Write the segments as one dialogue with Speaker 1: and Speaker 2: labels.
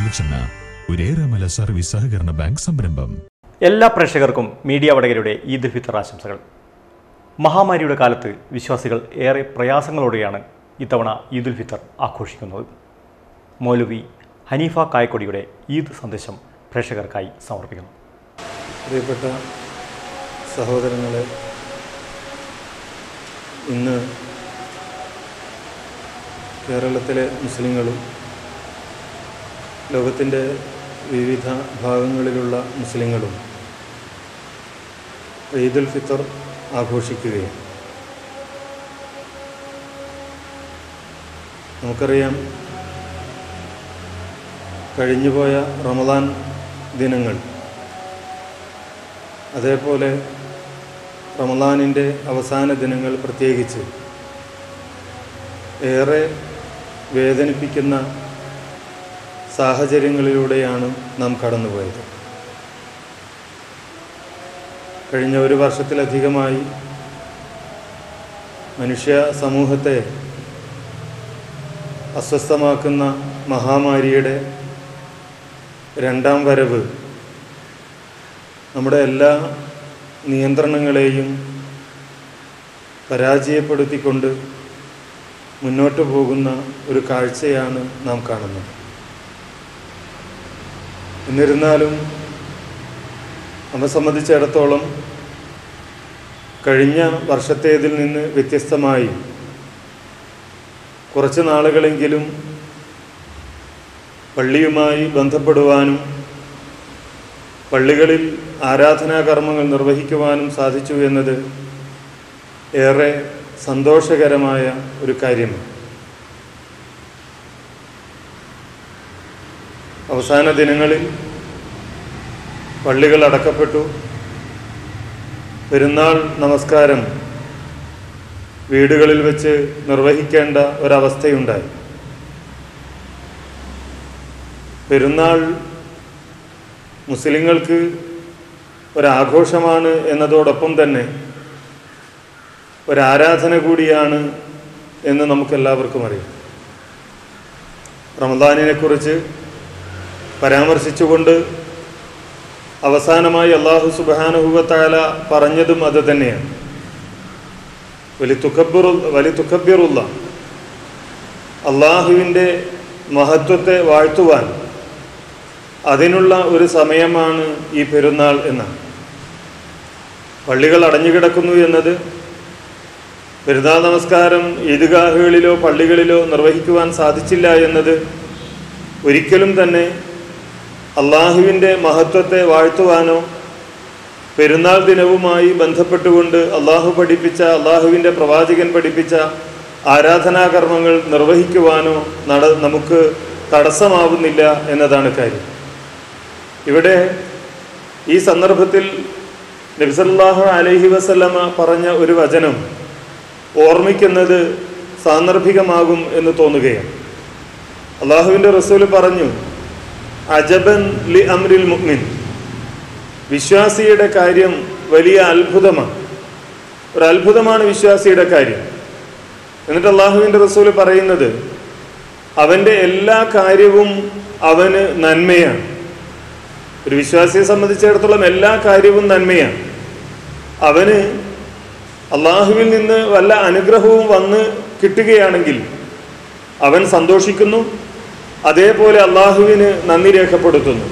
Speaker 1: വെളിച്ചെണ്ണ ഒരേറെമല സർവീസ് സഹകരണ ബാങ്ക് സംരംഭം
Speaker 2: എല്ലാ പ്രേക്ഷകർക്കും മീഡിയ വടകരയുടെ ഈദ് ഫിത്തർ ആശംസകൾ മഹാമാരിയുടെ കാലത്ത് വിശ്വാസികൾ ഏറെ പ്രയാസങ്ങളോടെയാണ് ഇത്തവണ ഈദുൽ ഫിത്തർ ആഘോഷിക്കുന്നത് മൗലവി ഹനീഫ കായക്കൊടിയുടെ ഈദ് സന്ദേശം പ്രേക്ഷകർക്കായി സമർപ്പിക്കുന്നു
Speaker 3: പ്രിയപ്പെട്ട സഹോദരങ്ങളെ ഇന്ന് കേരളത്തിലെ മുസ്ലിങ്ങളും ലോകത്തിൻ്റെ വിവിധ ഭാഗങ്ങളിലുള്ള മുസ്ലിങ്ങളും ഈദുൽ ഫിത്തർ ആഘോഷിക്കുകയാണ് നമുക്കറിയാം കഴിഞ്ഞുപോയ റമദാൻ ദിനങ്ങൾ അതേപോലെ റമദാനിൻ്റെ അവസാന ദിനങ്ങൾ പ്രത്യേകിച്ച് ഏറെ വേദനിപ്പിക്കുന്ന സാഹചര്യങ്ങളിലൂടെയാണ് നാം കടന്നുപോയത് കഴിഞ്ഞ ഒരു വർഷത്തിലധികമായി മനുഷ്യ സമൂഹത്തെ അസ്വസ്ഥമാക്കുന്ന മഹാമാരിയുടെ രണ്ടാം വരവ് നമ്മുടെ എല്ലാ നിയന്ത്രണങ്ങളെയും പരാജയപ്പെടുത്തിക്കൊണ്ട് മുന്നോട്ട് പോകുന്ന ഒരു കാഴ്ചയാണ് നാം കാണുന്നത് എന്നിരുന്നാലും നമ്മെ സംബന്ധിച്ചിടത്തോളം കഴിഞ്ഞ വർഷത്തേതിൽ നിന്ന് വ്യത്യസ്തമായി കുറച്ച് നാളുകളെങ്കിലും പള്ളിയുമായി ബന്ധപ്പെടുവാനും പള്ളികളിൽ ആരാധനാകർമ്മങ്ങൾ നിർവഹിക്കുവാനും സാധിച്ചു എന്നത് ഏറെ സന്തോഷകരമായ ഒരു കാര്യമാണ് അവസാന ദിനങ്ങളിൽ പള്ളികൾ അടക്കപ്പെട്ടു പെരുന്നാൾ നമസ്കാരം വീടുകളിൽ വെച്ച് നിർവഹിക്കേണ്ട ഒരവസ്ഥയുണ്ടായി പെരുന്നാൾ മുസ്ലിങ്ങൾക്ക് ഒരാഘോഷമാണ് എന്നതോടൊപ്പം തന്നെ ഒരാരാധന കൂടിയാണ് എന്ന് നമുക്കെല്ലാവർക്കും അറിയാം റമദാനിനെക്കുറിച്ച് പരാമർശിച്ചുകൊണ്ട് അവസാനമായി അള്ളാഹു സുബാനുഹുവത്താല പറഞ്ഞതും അത് തന്നെയാണ് വലി തുക്കബിറു വലി തുക്കബിറുള്ള അള്ളാഹുവിൻ്റെ മഹത്വത്തെ വാഴ്ത്തുവാൻ അതിനുള്ള ഒരു സമയമാണ് ഈ പെരുന്നാൾ എന്നാണ് പള്ളികൾ അടഞ്ഞുകിടക്കുന്നു എന്നത് പെരുന്നാൾ നമസ്കാരം ഈദ്ഗാഹുകളിലോ പള്ളികളിലോ നിർവഹിക്കുവാൻ സാധിച്ചില്ല എന്നത് ഒരിക്കലും തന്നെ അള്ളാഹുവിൻ്റെ മഹത്വത്തെ വാഴ്ത്തുവാനോ പെരുന്നാൾ ദിനവുമായി ബന്ധപ്പെട്ടുകൊണ്ട് അള്ളാഹു പഠിപ്പിച്ച അള്ളാഹുവിൻ്റെ പ്രവാചകൻ പഠിപ്പിച്ച ആരാധനാകർമ്മങ്ങൾ നിർവഹിക്കുവാനോ നട നമുക്ക് തടസ്സമാവുന്നില്ല എന്നതാണ് കാര്യം ഇവിടെ ഈ സന്ദർഭത്തിൽ നബിസല്ലാഹു അലൈഹി വസല്ലമ പറഞ്ഞ ഒരു വചനം ഓർമ്മിക്കുന്നത് സാന്ദർഭികമാകും എന്ന് തോന്നുകയാണ് അള്ളാഹുവിൻ്റെ റസൂല് പറഞ്ഞു അജബൻ ലി അമ്രിൽ മുഅ്മിൻ വിശ്വാസിയുടെ കാര്യം വലിയ അത്ഭുതമാണ് ഒരു അത്ഭുതമാണ് വിശ്വാസിയുടെ കാര്യം എന്നിട്ട് അള്ളാഹുവിൻ്റെ റസൂല് പറയുന്നത് അവൻ്റെ എല്ലാ കാര്യവും അവന് നന്മയാണ് ഒരു വിശ്വാസിയെ സംബന്ധിച്ചിടത്തോളം എല്ലാ കാര്യവും നന്മയാണ് അവന് അള്ളാഹുവിൽ നിന്ന് വല്ല അനുഗ്രഹവും വന്ന് കിട്ടുകയാണെങ്കിൽ അവൻ സന്തോഷിക്കുന്നു അതേപോലെ അള്ളാഹുവിന് നന്ദി രേഖപ്പെടുത്തുന്നു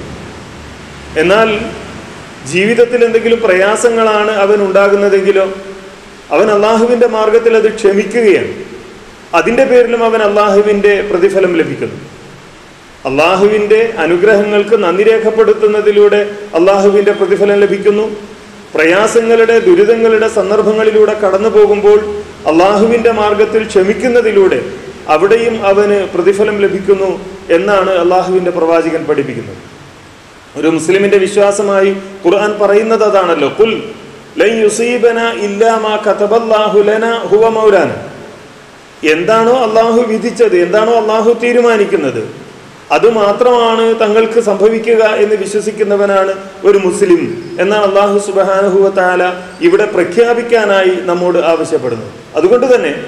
Speaker 3: എന്നാൽ ജീവിതത്തിൽ എന്തെങ്കിലും പ്രയാസങ്ങളാണ് അവൻ ഉണ്ടാകുന്നതെങ്കിലോ അവൻ അള്ളാഹുവിൻ്റെ മാർഗത്തിൽ അത് ക്ഷമിക്കുകയാണ് അതിൻ്റെ പേരിലും അവൻ അള്ളാഹുവിൻ്റെ പ്രതിഫലം ലഭിക്കുന്നു അള്ളാഹുവിൻ്റെ അനുഗ്രഹങ്ങൾക്ക് നന്ദി രേഖപ്പെടുത്തുന്നതിലൂടെ അള്ളാഹുവിൻ്റെ പ്രതിഫലം ലഭിക്കുന്നു പ്രയാസങ്ങളുടെ ദുരിതങ്ങളുടെ സന്ദർഭങ്ങളിലൂടെ കടന്നു പോകുമ്പോൾ അള്ളാഹുവിൻ്റെ മാർഗത്തിൽ ക്ഷമിക്കുന്നതിലൂടെ അവിടെയും അവന് പ്രതിഫലം ലഭിക്കുന്നു എന്നാണ് അള്ളാഹുവിൻ്റെ പ്രവാചകൻ പഠിപ്പിക്കുന്നത് ഒരു മുസ്ലിമിന്റെ വിശ്വാസമായി ഖുർആൻ പറയുന്നത് അതാണല്ലോ കുൽ ലൻ യുസീബന ഇല്ലാ മാ കതബല്ലാഹു ലന ഹുവ മൗലാന എന്താണോ അള്ളാഹു വിധിച്ചത് എന്താണോ അള്ളാഹു തീരുമാനിക്കുന്നത് അത് മാത്രമാണ് തങ്ങൾക്ക് സംഭവിക്കുക എന്ന് വിശ്വസിക്കുന്നവനാണ് ഒരു മുസ്ലിം എന്നാണ് അള്ളാഹു സുബാനുഹുവ താല ഇവിടെ പ്രഖ്യാപിക്കാനായി നമ്മോട് ആവശ്യപ്പെടുന്നത് അതുകൊണ്ട് തന്നെ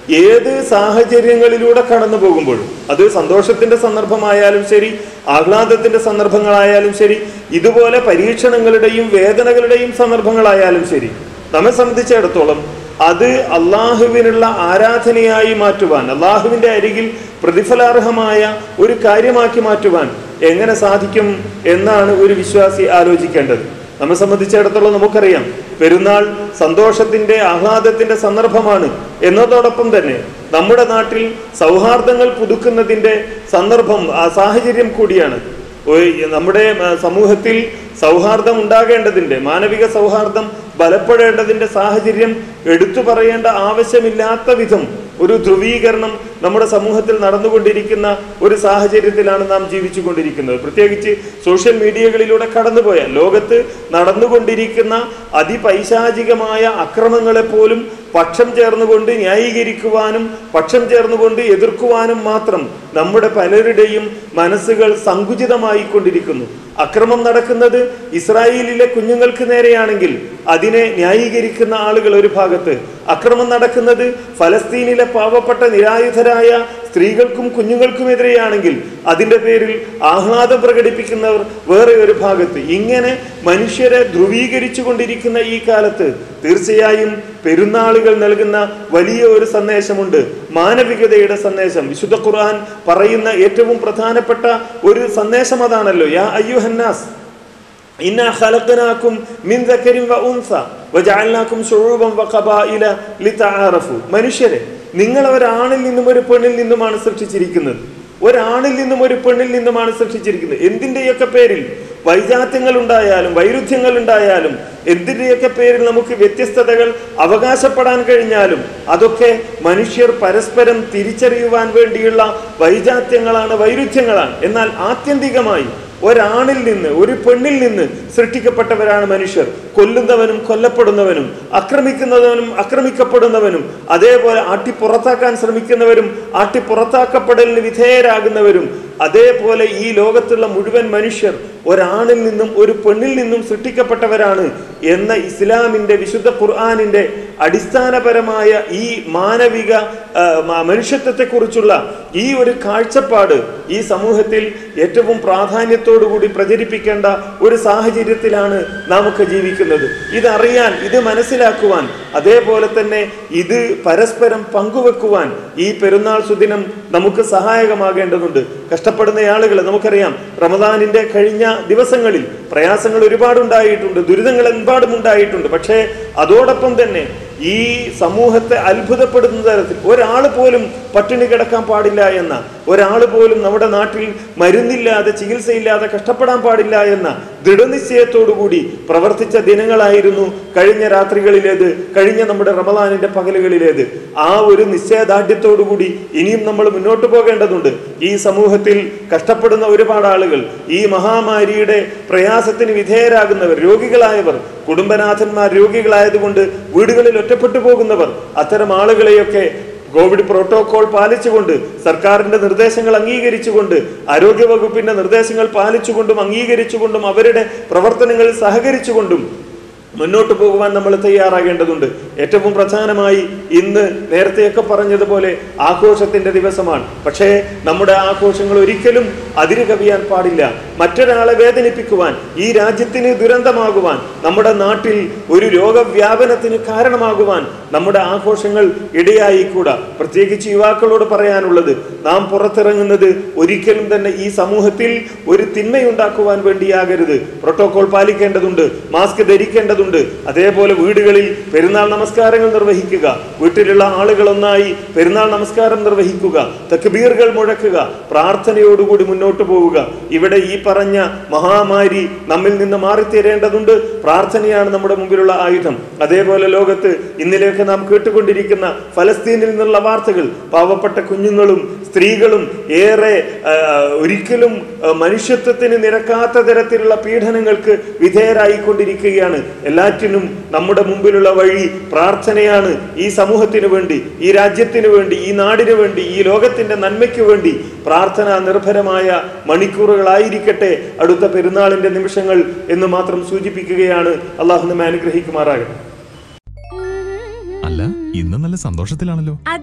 Speaker 3: ഏത് സാഹചര്യങ്ങളിലൂടെ കടന്നു പോകുമ്പോഴും അത് സന്തോഷത്തിന്റെ സന്ദർഭമായാലും ശരി ആഹ്ലാദത്തിന്റെ സന്ദർഭങ്ങളായാലും ശരി ഇതുപോലെ പരീക്ഷണങ്ങളുടെയും വേദനകളുടെയും സന്ദർഭങ്ങളായാലും ശരി നമ്മെ സംബന്ധിച്ചിടത്തോളം അത് അള്ളാഹുവിനുള്ള ആരാധനയായി മാറ്റുവാൻ അള്ളാഹുവിന്റെ അരികിൽ പ്രതിഫലാർഹമായ ഒരു കാര്യമാക്കി മാറ്റുവാൻ എങ്ങനെ സാധിക്കും എന്നാണ് ഒരു വിശ്വാസി ആലോചിക്കേണ്ടത് നമ്മെ സംബന്ധിച്ചിടത്തോളം നമുക്കറിയാം പെരുന്നാൾ സന്തോഷത്തിന്റെ ആഹ്ലാദത്തിന്റെ സന്ദർഭമാണ് എന്നതോടൊപ്പം തന്നെ നമ്മുടെ നാട്ടിൽ സൗഹാർദ്ദങ്ങൾ പുതുക്കുന്നതിന്റെ സന്ദർഭം ആ സാഹചര്യം കൂടിയാണ് ഒരു- നമ്മുടെ ആ, സമൂഹത്തിൽ സൗഹാർദ്ദം ഉണ്ടാകേണ്ടതിന്റെ മാനവിക സൗഹാർദ്ദം ബലപ്പെടേണ്ടതിന്റെ സാഹചര്യം എടുത്തു പറയേണ്ട ആവശ്യമില്ലാത്ത വിധം ഒരു ധ്രുവീകരണം നമ്മുടെ സമൂഹത്തിൽ നടന്നുകൊണ്ടിരിക്കുന്ന ഒരു സാഹചര്യത്തിലാണ് നാം ജീവിച്ചു കൊണ്ടിരിക്കുന്നത് പ്രത്യേകിച്ച് സോഷ്യൽ മീഡിയകളിലൂടെ കടന്നുപോയ ലോകത്ത് നടന്നുകൊണ്ടിരിക്കുന്ന അതിപൈശാചികമായ അക്രമങ്ങളെ പോലും പക്ഷം ചേർന്നുകൊണ്ട് ന്യായീകരിക്കുവാനും പക്ഷം ചേർന്നുകൊണ്ട് എതിർക്കുവാനും മാത്രം നമ്മുടെ പലരുടെയും മനസ്സുകൾ സങ്കുചിതമായി കൊണ്ടിരിക്കുന്നു അക്രമം നടക്കുന്നത് ഇസ്രായേലിലെ കുഞ്ഞുങ്ങൾക്ക് നേരെയാണെങ്കിൽ അതിനെ ന്യായീകരിക്കുന്ന ആളുകൾ ഒരു ഭാഗത്ത് അക്രമം നടക്കുന്നത് ഫലസ്തീനിലെ പാവപ്പെട്ട നിരായുധരായ സ്ത്രീകൾക്കും കുഞ്ഞുങ്ങൾക്കുമെതിരെയാണെങ്കിൽ അതിന്റെ പേരിൽ ആഹ്ലാദം പ്രകടിപ്പിക്കുന്നവർ വേറെ ഒരു ഭാഗത്ത് ഇങ്ങനെ മനുഷ്യരെ ധ്രുവീകരിച്ചു കൊണ്ടിരിക്കുന്ന ഈ കാലത്ത് തീർച്ചയായും പെരുന്നാളുകൾ നൽകുന്ന വലിയ ഒരു സന്ദേശമുണ്ട് മാനവികതയുടെ സന്ദേശം വിശുദ്ധ ഖുർആൻ പറയുന്ന ഏറ്റവും പ്രധാനപ്പെട്ട ഒരു സന്ദേശം അതാണല്ലോ യാ അയ്യുഹന്നാസ് ഇന്നാ ഖലഖനാകും മിൻ ദക്കരിൻ വ ഉൻസ വജഅൽനാകും ശുഊബൻ വ ഖബായില ലിതആറഫു മനുഷ്യരെ നിങ്ങൾ ഒരാണിൽ നിന്നും ഒരു പെണ്ണിൽ നിന്നുമാണ് സൃഷ്ടിച്ചിരിക്കുന്നത് ഒരാണിൽ നിന്നും ഒരു പെണ്ണിൽ നിന്നുമാണ് സൃഷ്ടിച്ചിരിക്കുന്നത് എന്തിന്റെയൊക്കെ പേരിൽ വൈജാത്യങ്ങൾ ഉണ്ടായാലും വൈരുദ്ധ്യങ്ങൾ ഉണ്ടായാലും എന്തിന്റെയൊക്കെ പേരിൽ നമുക്ക് വ്യത്യസ്തതകൾ അവകാശപ്പെടാൻ കഴിഞ്ഞാലും അതൊക്കെ മനുഷ്യർ പരസ്പരം തിരിച്ചറിയുവാൻ വേണ്ടിയുള്ള വൈജാത്യങ്ങളാണ് വൈരുദ്ധ്യങ്ങളാണ് എന്നാൽ ആത്യന്തികമായി ഒരാണിൽ നിന്ന് ഒരു പെണ്ണിൽ നിന്ന് സൃഷ്ടിക്കപ്പെട്ടവരാണ് മനുഷ്യർ കൊല്ലുന്നവനും കൊല്ലപ്പെടുന്നവനും ആക്രമിക്കുന്നവനും ആക്രമിക്കപ്പെടുന്നവനും അതേപോലെ ആട്ടിപ്പുറത്താക്കാൻ ശ്രമിക്കുന്നവരും ആട്ടിപ്പുറത്താക്കപ്പെടലിന് വിധേയരാകുന്നവരും അതേപോലെ ഈ ലോകത്തുള്ള മുഴുവൻ മനുഷ്യർ ഒരാണിൽ നിന്നും ഒരു പെണ്ണിൽ നിന്നും സൃഷ്ടിക്കപ്പെട്ടവരാണ് എന്ന ഇസ്ലാമിന്റെ വിശുദ്ധ ഖുർആാനിന്റെ അടിസ്ഥാനപരമായ ഈ മാനവിക ആ, മ- മനുഷ്യത്വത്തെക്കുറിച്ചുള്ള ഈ ഒരു കാഴ്ചപ്പാട് ഈ സമൂഹത്തിൽ ഏറ്റവും പ്രാധാന്യത്തോടുകൂടി പ്രചരിപ്പിക്കേണ്ട ഒരു സാഹചര്യത്തിലാണ് നാം ഒക്കെ ജീവിക്കുന്നത് ഇതറിയാൻ ഇത് മനസ്സിലാക്കുവാൻ അതേപോലെ തന്നെ ഇത് പരസ്പരം പങ്കുവെക്കുവാൻ ഈ പെരുന്നാൾ സുദിനം നമുക്ക് സഹായകമാകേണ്ടതുണ്ട് കഷ്ടപ്പെടുന്ന ആളുകൾ നമുക്കറിയാം റമദാനിന്റെ കഴിഞ്ഞ ദിവസങ്ങളിൽ പ്രയാസങ്ങൾ ഒരുപാടുണ്ടായിട്ടുണ്ട് ദുരിതങ്ങൾ എമ്പാടും ഉണ്ടായിട്ടുണ്ട് പക്ഷേ അതോടൊപ്പം തന്നെ ഈ സമൂഹത്തെ അത്ഭുതപ്പെടുന്ന തരത്തിൽ ഒരാൾ പോലും പട്ടിണി കിടക്കാൻ പാടില്ല എന്ന ഒരാൾ പോലും നമ്മുടെ നാട്ടിൽ മരുന്നില്ലാതെ ചികിത്സയില്ലാതെ കഷ്ടപ്പെടാൻ പാടില്ല എന്ന ദൃഢനിശ്ചയത്തോടുകൂടി പ്രവർത്തിച്ച ദിനങ്ങളായിരുന്നു കഴിഞ്ഞ രാത്രികളിലേത് കഴിഞ്ഞ നമ്മുടെ റമദാനിന്റെ പകലുകളിലേത് ആ ഒരു നിശ്ചയദാർഢ്യത്തോടുകൂടി ഇനിയും നമ്മൾ മുന്നോട്ട് പോകേണ്ടതുണ്ട് ഈ സമൂഹത്തിൽ കഷ്ടപ്പെടുന്ന ഒരുപാട് ആളുകൾ ഈ മഹാമാരിയുടെ പ്രയാസത്തിന് വിധേയരാകുന്നവർ രോഗികളായവർ കുടുംബനാഥന്മാർ രോഗികളായതുകൊണ്ട് വീടുകളിൽ ഒറ്റപ്പെട്ടു പോകുന്നവർ അത്തരം ആളുകളെയൊക്കെ കോവിഡ് പ്രോട്ടോകോൾ പാലിച്ചുകൊണ്ട് സർക്കാരിന്റെ നിർദ്ദേശങ്ങൾ അംഗീകരിച്ചുകൊണ്ട് ആരോഗ്യ വകുപ്പിന്റെ നിർദ്ദേശങ്ങൾ പാലിച്ചുകൊണ്ടും അംഗീകരിച്ചുകൊണ്ടും അവരുടെ പ്രവർത്തനങ്ങളിൽ സഹകരിച്ചുകൊണ്ടും മുന്നോട്ട് പോകുവാൻ നമ്മൾ തയ്യാറാകേണ്ടതുണ്ട് ഏറ്റവും പ്രധാനമായി ഇന്ന് നേരത്തെയൊക്കെ പറഞ്ഞതുപോലെ ആഘോഷത്തിന്റെ ദിവസമാണ് പക്ഷേ നമ്മുടെ ആഘോഷങ്ങൾ ഒരിക്കലും അതിര് കവിയാൻ പാടില്ല മറ്റൊരാളെ വേദനിപ്പിക്കുവാൻ ഈ രാജ്യത്തിന് ദുരന്തമാകുവാൻ നമ്മുടെ നാട്ടിൽ ഒരു രോഗവ്യാപനത്തിന് കാരണമാകുവാൻ നമ്മുടെ ആഘോഷങ്ങൾ ഇടയായിക്കൂടാ പ്രത്യേകിച്ച് യുവാക്കളോട് പറയാനുള്ളത് നാം പുറത്തിറങ്ങുന്നത് ഒരിക്കലും തന്നെ ഈ സമൂഹത്തിൽ ഒരു തിന്മയുണ്ടാക്കുവാൻ വേണ്ടിയാകരുത് പ്രോട്ടോകോൾ പാലിക്കേണ്ടതുണ്ട് മാസ്ക് ധരിക്കേണ്ടതുണ്ട് അതേപോലെ വീടുകളിൽ പെരുന്നാൾ നമസ്കാരങ്ങൾ നിർവഹിക്കുക വീട്ടിലുള്ള ആളുകൾ ഒന്നായി പെരുന്നാൾ നമസ്കാരം നിർവഹിക്കുക തക്ബീറുകൾ മുഴക്കുക പ്രാർത്ഥനയോടുകൂടി മുന്നോട്ട് പോവുക ഇവിടെ ഈ പറഞ്ഞ മഹാമാരി നമ്മിൽ നിന്ന് മാറിത്തീരേണ്ടതുണ്ട് പ്രാർത്ഥനയാണ് നമ്മുടെ മുമ്പിലുള്ള ആയുധം അതേപോലെ ലോകത്ത് ഇന്നലെയൊക്കെ നാം കേട്ടുകൊണ്ടിരിക്കുന്ന ഫലസ്തീനിൽ നിന്നുള്ള വാർത്തകൾ പാവപ്പെട്ട കുഞ്ഞുങ്ങളും സ്ത്രീകളും ഏറെ ആ, ഒരിക്കലും ആ, മനുഷ്യത്വത്തിന് നിരക്കാത്ത തരത്തിലുള്ള പീഡനങ്ങൾക്ക് വിധേയരായിക്കൊണ്ടിരിക്കുകയാണ് എല്ലാറ്റിനും നമ്മുടെ മുമ്പിലുള്ള വഴി പ്രാർത്ഥനയാണ് ഈ സമൂഹത്തിന് വേണ്ടി ഈ രാജ്യത്തിന് വേണ്ടി ഈ നാടിന് വേണ്ടി ഈ ലോകത്തിന്റെ നന്മയ്ക്ക് വേണ്ടി പ്രാർത്ഥന നിർഭരമായ മണിക്കൂറുകളായിരിക്കട്ടെ അടുത്ത പെരുന്നാളിന്റെ നിമിഷങ്ങൾ എന്ന് മാത്രം സൂചിപ്പിക്കുകയാണ് അള്ളാഹു നമ്മെ അനുഗ്രഹിക്കുമാറാകട്ടെ
Speaker 1: അല്ല ഇന്ന് നല്ല സന്തോഷത്തിലാണല്ലോ
Speaker 4: അതെ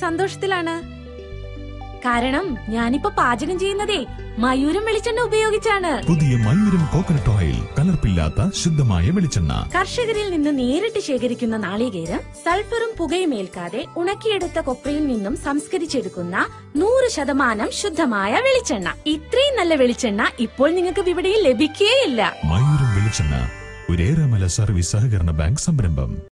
Speaker 4: സന്തോഷത്തിലാണ് കാരണം ഞാനിപ്പോ പാചകം ചെയ്യുന്നതേ മയൂരം വെളിച്ചെണ്ണ ഉപയോഗിച്ചാണ്
Speaker 1: പുതിയ മയൂരം കോക്കനട്ട് ഓയിൽ കലർപ്പില്ലാത്ത ശുദ്ധമായ വെളിച്ചെണ്ണ
Speaker 4: കർഷകരിൽ നിന്ന് നേരിട്ട് ശേഖരിക്കുന്ന നാളികേരം സൾഫറും പുകയും ഏൽക്കാതെ ഉണക്കിയെടുത്ത കൊപ്രയിൽ നിന്നും സംസ്കരിച്ചെടുക്കുന്ന നൂറ് ശതമാനം ശുദ്ധമായ വെളിച്ചെണ്ണ ഇത്രയും നല്ല വെളിച്ചെണ്ണ ഇപ്പോൾ നിങ്ങൾക്ക് വിപണിയിൽ ലഭിക്കുകയില്ല
Speaker 1: മയൂരം വെളിച്ചെണ്ണ ഒരേറെമല സർവീസ് സഹകരണ ബാങ്ക് സംരംഭം